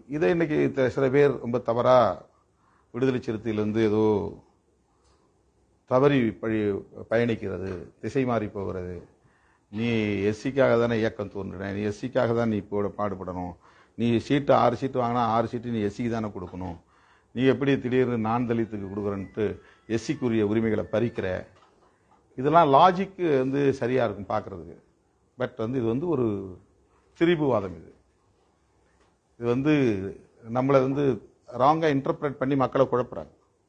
இதை இன்னைக்கு த- சில பேர் ரொம்ப தவறா விடுதலை சிறுத்தையிலிருந்து ஏதோ தவறி பழி பயணிக்கிறது திசை மாறி போகிறது நீ எஸ்சிக்காக தானே இயக்கம் தோன்றின நீ எஸ்சிக்காக தான் நீ இப்போ பாடுபடணும் நீ சீட்டு ஆறு சீட்டு வாங்கினா ஆறு சீட்டு நீ எஸ்சிக்கு தானே கொடுக்கணும் நீ எப்படி திடீர்னு நான் தலித்துக்கு கொடுக்குறன்ட்டு எஸ்சிக்குரிய உரிமைகளை பறிக்கிற இதெல்லாம் லாஜிக்கு வந்து சரியா இருக்கும் பார்க்கறதுக்கு பட் வந்து இது வந்து ஒரு திரிபுவாதம் இது இது வந்து நம்மளை வந்து ராங்கா இன்டர்பிரட் பண்ணி மக்களை குழப்புறாங்க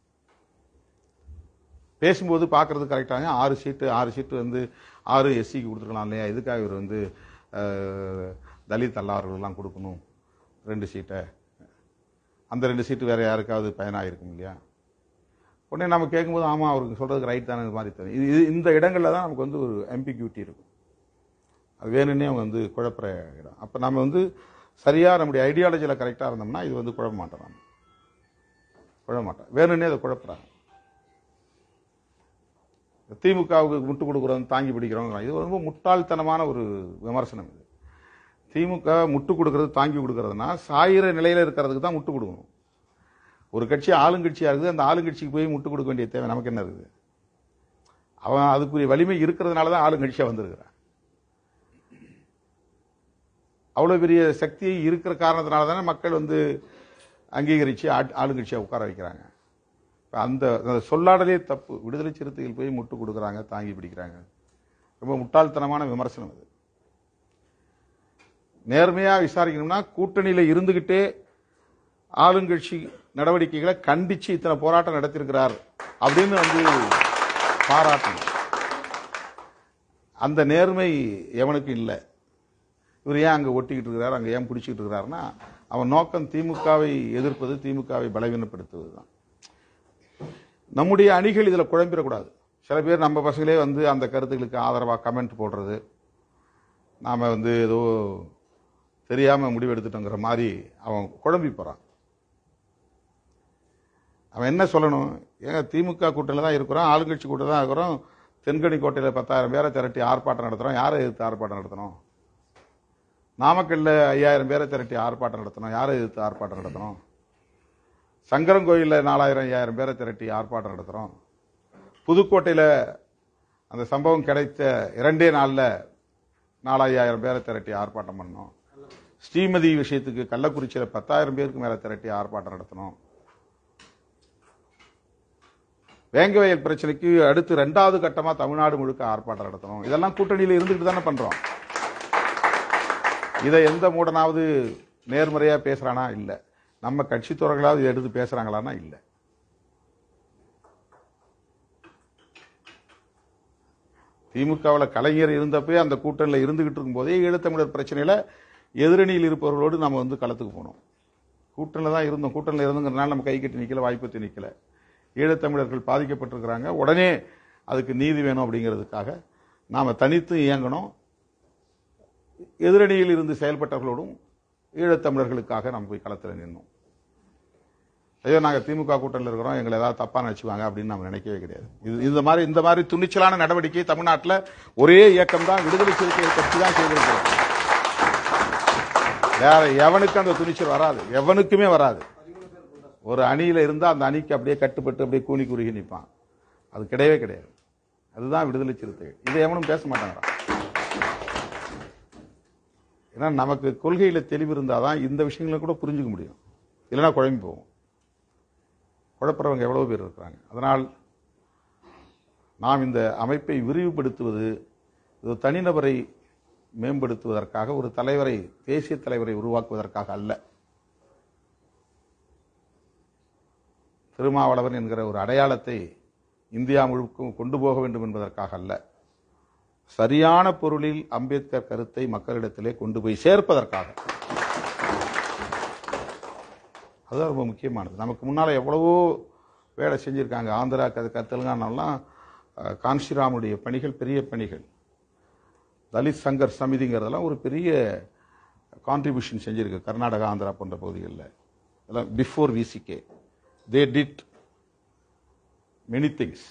பேசும்போது பார்க்கறது கரெக்டாக ஆறு சீட்டு ஆறு சீட்டு வந்து ஆறு எஸ்சிக்கு கொடுத்துருக்கலாம் இல்லையா இதுக்காக இவர் வந்து அஹ், தலித் அல்லாதவர்கள்லாம் கொடுக்கணும் ரெண்டு சீட்டை அந்த ரெண்டு சீட்டு வேற யாருக்காவது பயனாயிருக்கும் இல்லையா உடனே நம்ம கேட்கும்போது ஆமாம் அவருக்கு சொல்றதுக்கு ரைட் தானே மாதிரி தெரியும் இது இது- இந்த இடங்கள்ல தான் நமக்கு வந்து ஒரு எம்பிக்யூட்டி இருக்கும் அது வேணும்னே அவங்க வந்து குழப்புற இடம் அப்போ நம்ம வந்து சரியா நம்முடைய ஐடியாலஜியில் கரெக்டாக இருந்தோம்னா இது வந்து குழப்ப மாட்டோம் நம்ம குழப்ப மாட்டோம் வேணும்னே அதை குழப்புறாங்க திமுகவுக்கு முட்டு கொடுக்குறோம் தாங்கி பிடிக்கிறோம் இது ரொம்ப முட்டாள்தனமான ஒரு விமர்சனம் இது திமுக முட்டு கொடுக்கறது தாங்கி கொடுக்கறதுனா சாயிர நிலையில இருக்கிறதுக்கு தான் முட்டு கொடுக்கணும் ஒரு கட்சி ஆளுங்கட்சியா இருக்குது அந்த ஆளுங்கட்சிக்கு போய் முட்டு கொடுக்க வேண்டிய தேவை நமக்கு என்ன இருக்குது அவன் அதுக்குரிய வலிமை இருக்கிறதுனால தான் ஆளுங்கட்சியா வந்திருக்கிறான் அவ்வளவு பெரிய சக்தி இருக்கிற காரணத்தினால தானே மக்கள் வந்து அங்கீகரிச்சு ஆட்- ஆளுங்கட்சியா உட்கார வைக்கிறாங்க இப்ப அந்த அந்த சொல்லாடலே தப்பு விடுதலை சிறுத்தைகள் போய் முட்டு கொடுக்குறாங்க தாங்கி பிடிக்கிறாங்க ரொம்ப முட்டாள்தனமான விமர்சனம் அது நேர்மையா விசாரிக்கணும்னா கூட்டணியில இருந்துகிட்டே ஆளுங்கட்சி நடவடிக்கைகளை கண்டிச்சு இத்தனை போராட்டம் நடத்தியிருக்கிறார் அப்படின்னு வந்து பாராட்டணும் அந்த நேர்மை எவனுக்கு இல்லை இவர் ஏன் அங்க ஒட்டிக்கிட்டு இருக்கிறார் அங்க ஏன் பிடிச்சிக்கிட்டு இருக்கிறாருன்னா அவன் நோக்கம் திமுகவை எதிர்ப்பது திமுகவை பலவீனப்படுத்துவது தான் நம்முடைய அணிகள் இதுல குழம்பிடக்கூடாது சில பேர் நம்ம பசங்களே வந்து அந்த கருத்துக்களுக்கு ஆதரவா கமெண்ட் போடுறது நாம வந்து ஏதோ தெரியாம முடிவெடுத்துட்டோங்கிற மாதிரி அவன் குழம்பி போறான் அவன் என்ன சொல்லணும் ஏங்க திமுக கூட்டத்தில் தான் இருக்கிறோம் ஆளுங்கட்சி கூட்டம் தான் இருக்கிறோம் தென்கனி கோட்டையில் பத்தாயிரம் பேரை திரட்டி ஆர்ப்பாட்டம் நடத்துறோம் யாரை எதிர்த்து ஆர்ப்பாட்டம் நடத்தணும் நாமக்கல்ல ஐயாயிரம் பேரை திரட்டி ஆர்ப்பாட்டம் நடத்தணும் யாரை எதிர்த்து ஆர்ப்பாட்டம் நடத்தணும் சங்கரங்கோயிலில் நாலாயிரம் ஐயாயிரம் பேரை திரட்டி ஆர்ப்பாட்டம் நடத்துறோம் புதுக்கோட்டையில அந்த சம்பவம் கிடைத்த இரண்டே நாள்ல நாலாயிரம் பேரை திரட்டி ஆர்ப்பாட்டம் பண்ணோம் ஸ்ரீமதி விஷயத்துக்கு கள்ளக்குறிச்சியில பத்தாயிரம் பேருக்கு மேல திரட்டி ஆர்ப்பாட்டம் நடத்தணும் வேங்கவயல் பிரச்சனைக்கு அடுத்து ரெண்டாவது கட்டமா தமிழ்நாடு முழுக்க ஆர்ப்பாட்டம் நடத்தணும் இதெல்லாம் கூட்டணியில இருந்துகிட்டு தானே பண்றோம் இதை எந்த மூடனாவது நேர்மறையா பேசுறானா இல்ல நம்ம கட்சி துறர்களாவது இதை எடுத்து பேசுறாங்களான்னா இல்ல திமுகவில் கலைஞர் இருந்தப்பே அந்த கூட்டணியில் இருந்துகிட்டு இருக்கும்போதே ஈழத்தமிழர் பிரச்சனையில எதிரணியில் இருப்பவர்களோடு நம்ம வந்து களத்துக்கு போனோம் கூட்டணியில் தான் இருந்தோம் கூட்டணியில் இருந்தோங்கிறனால நம்ம கை கட்டி நிக்கல வாய்ப்பத்தி நிக்கல ஈழத்தமிழர்கள் பாதிக்கப்பட்டிருக்கிறாங்க உடனே அதுக்கு நீதி வேணும் அப்படிங்கிறதுக்காக நாம தனித்து இயங்கணும் எதிரணியில் இருந்து செயல்பட்டவர்களோடும் ஈழத்தமிழர்களுக்காக நம்ம போய் களத்தில் நின்னோம் ஐயோ நாங்க திமுக கூட்டணியில் இருக்கிறோம் எங்களை ஏதாவது தப்பா நினைச்சுவாங்க அப்படின்னு நம்ம நினைக்கவே கிடையாது இது இந்த மாதிரி இந்த மாதிரி துணிச்சலான நடவடிக்கை தமிழ்நாட்டில் ஒரே இயக்கம் தான் விடுதலை சிறுத்தைகள் கட்சி தான் செய்திருக்கிறோம் வேற எவனுக்கும் அந்த துணிச்சல் வராது எவனுக்குமே வராது ஒரு அணியில இருந்தா அந்த அணிக்கு அப்படியே கட்டுப்பட்டு அப்படியே கூனி குறுகி நிற்பான் அது கிடையவே கிடையாது அதுதான் விடுதலை சிறுத்தைகள் இதை எவனும் பேச மாட்டாங்கிறான் ஏன்னா நமக்கு கொள்கையில தெளிவு இருந்தாதான் இந்த விஷயங்களை கூட புரிஞ்சுக்க முடியும் இல்லைன்னா குழம்பி போகும் குழப்புறவங்க எவ்வளவு பேர் இருக்கிறாங்க அதனால் நாம் இந்த அமைப்பை விரிவுபடுத்துவது ஒரு தனிநபரை மேம்படுத்துவதற்காக ஒரு தலைவரை தேசிய தலைவரை உருவாக்குவதற்காக அல்ல திருமாவளவன் என்கிற ஒரு அடையாளத்தை இந்தியா முழுக்கும் கொண்டு போக வேண்டும் என்பதற்காக அல்ல சரியான பொருளில் அம்பேத்கர் கருத்தை மக்களிடத்திலே கொண்டு போய் சேர்ப்பதற்காக அதுதான் ரொம்ப முக்கியமானது நமக்கு முன்னால எவ்வளவோ வேலை செஞ்சிருக்காங்க ஆந்திரா க- க- தெலுங்கானாலாம் அஹ், காஞ்சிராமுடைய பணிகள் பெரிய பணிகள் தலித் சங்கர் சமிதிங்கிறதெல்லாம் ஒரு பெரிய கான்ட்ரிபியூஷன் செஞ்சிருக்கு கர்நாடகா ஆந்திரா போன்ற பகுதிகளில் அதெல்லாம் before VCK they did many things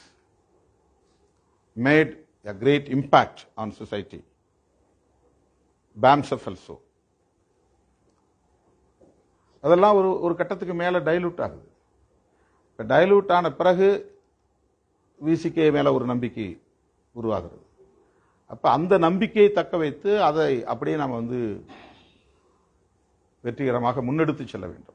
made a great impact on society. BAMSF also. அதெல்லாம் ஒரு ஒரு கட்டத்துக்கு மேலே டைலூட் ஆகுது இப்போ டைலூட் ஆன பிறகு விசிகே மேலே ஒரு நம்பிக்கை உருவாகிறது அப்போ அந்த நம்பிக்கையை தக்க வைத்து அதை அப்படியே நாம் வந்து வெற்றிகரமாக முன்னெடுத்து செல்ல வேண்டும்